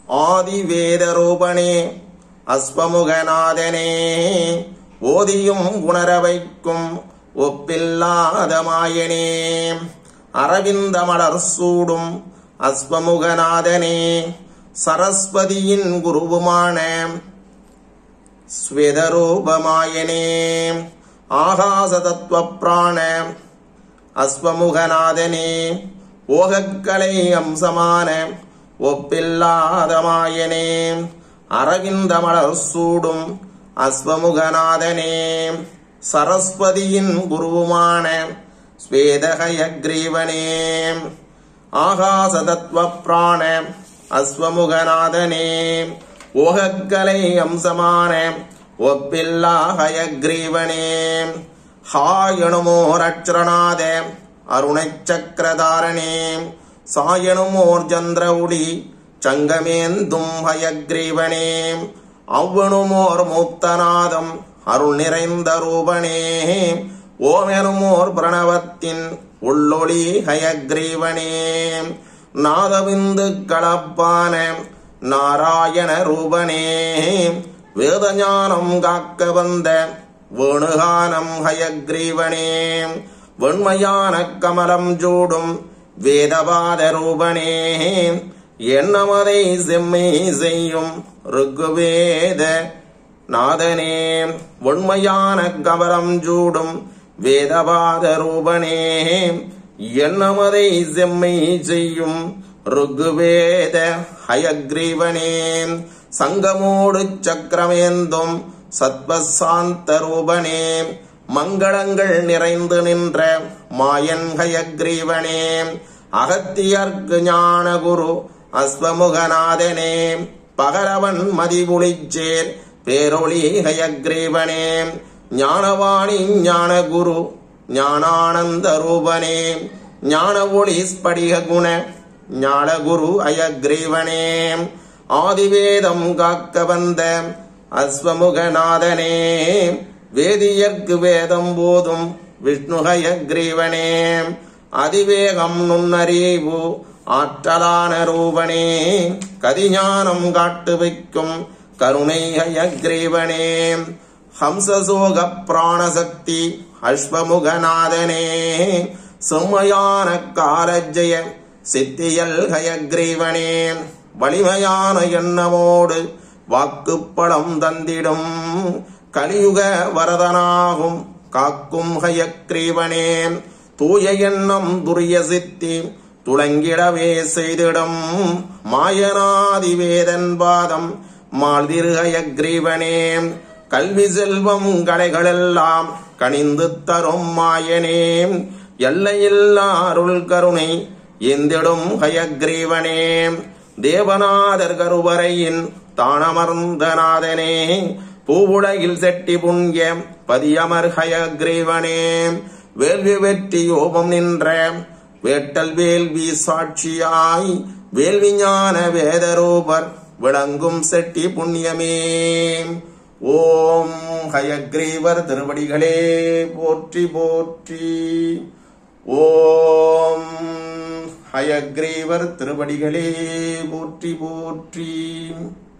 ஆதிவேதரூபனே அஸ்வமுகநாதனே ஓதியும் உணர வைக்கும் ஒப்பில்லாத மாயனே அரவிந்த மலர் சூடும் அஸ்வமுகநாதனே சரஸ்வதியின் குருவுமான ஸ்வேதரூபமாயனே ஆகாச தத்துவ பிராண அஸ்வமுகநாதனே ஓகக்கலை அம்சமான ஒப்பில்லாத மாயனே அரவிந்த மலர் சூடும் அஸ்வமுகநாதனே சரஸ்வதியின் குருவுமான ஸ்வேதகயக்ரீவனே ஆகாச தத்துவ பிராண அஸ்வமுகநாதனே ஓகக்கலை அம்சமான ஒப்பில்லா ஹயக்ரீவனே ஹாயணுமோர் அக்ஷரநாத அருணைச் சக்கரதாரணே சாயணுமோர் சந்திரவுடி சங்கமேந்தும் ஹயக்ரீவனே அவ்வணுமோர் மூத்தநாதம் அருள் நிறைந்த ரூபனே ஓமெனுமோர் பிரணவத்தின் உள்ளொளி ஹயக்ரீவனே நாதவிந்து கலப்பான நாராயண ரூபனே வேதஞானம் காக்க வந்த வேணுகானம் ஹயக்ரீவனே வெண்மையான கமலம் ஜூடும் வேதபாத ரூபனே என்னமதை செம்மை செய்யும் ருக்குவேத நாதனே உண்மையான கமலம் ஜூடும் வேதபாத ரூபனே என்னமதை செம்மை செய்யும் ருக்குவேத ஹயக்ரீவனே சங்கமோடு சக்கரமேந்தும் சத்வசாந்த ரூபனே மங்களங்கள் நிறைந்து நின்ற மாயன் ஹயக்ரீவனே அகத்தியர்க்கு ஞான குரு அஸ்வமுகநாதனே பகரவன் மதிபுளிச்சேர் பேரொளி ஹயக்ரீவனே ஞானவாணி ஞான குரு ஞானானந்த ரூபனே ஞான ஒளி ஸ்படிக குண ஞானகுரு அயக்ரீவனே ஆதிவேதம் காக்க வந்த அஸ்வமுகநாதனே வேதியர்க்கு வேதம் போதும் விஷ்ணுகயக்ரீவனே அதிவேகம் நுண்ணறிவு ஆற்றலான ரூபனே கதிஞானம் காட்டு வைக்கும் கருணை ஹயக்ரீவனே ஹம்சசோக பிராணசக்தி அஸ்வமுகநாதனே செம்மையான காலஜய சித்தியல் ஹயக்ரீவனே வலிமையான எண்ணமோடு வாக்குப்பழம் தந்திடும் கலியுக வரதனாகும் காக்கும் ஹயக்ரீவனே தூய எண்ணம் துரிய சித்தி துளங்கிடவே செய்திடும் மாயனாதி வேதன் பாதம் மாழ்திருகயக்ரீவனே கல்வி செல்வம் கலைகளெல்லாம் கனிந்து தரும் மாயனே எல்லையில்லா அருள் கருணை எந்திடும் ஹயக்ரீவனே தேவநாதர் கருவறையின் தானமர்ந்த நாதனே பூவுலகில் செட்டி புண்ணிய பதியமர் ஹயக்ரீவனே வேள்வி வெற்றி யோபம் நின்ற வேட்டல் வேள்வி சாட்சியாய் வேள்வி ஞான வேதரூபர் விளங்கும் செட்டி புண்ணியமே ஓம் ஹயக்ரீவர் திருவடிகளே போற்றி போற்றி ஓம் ஹயக்ரீவர் திருவடிகளே போற்றி போற்றி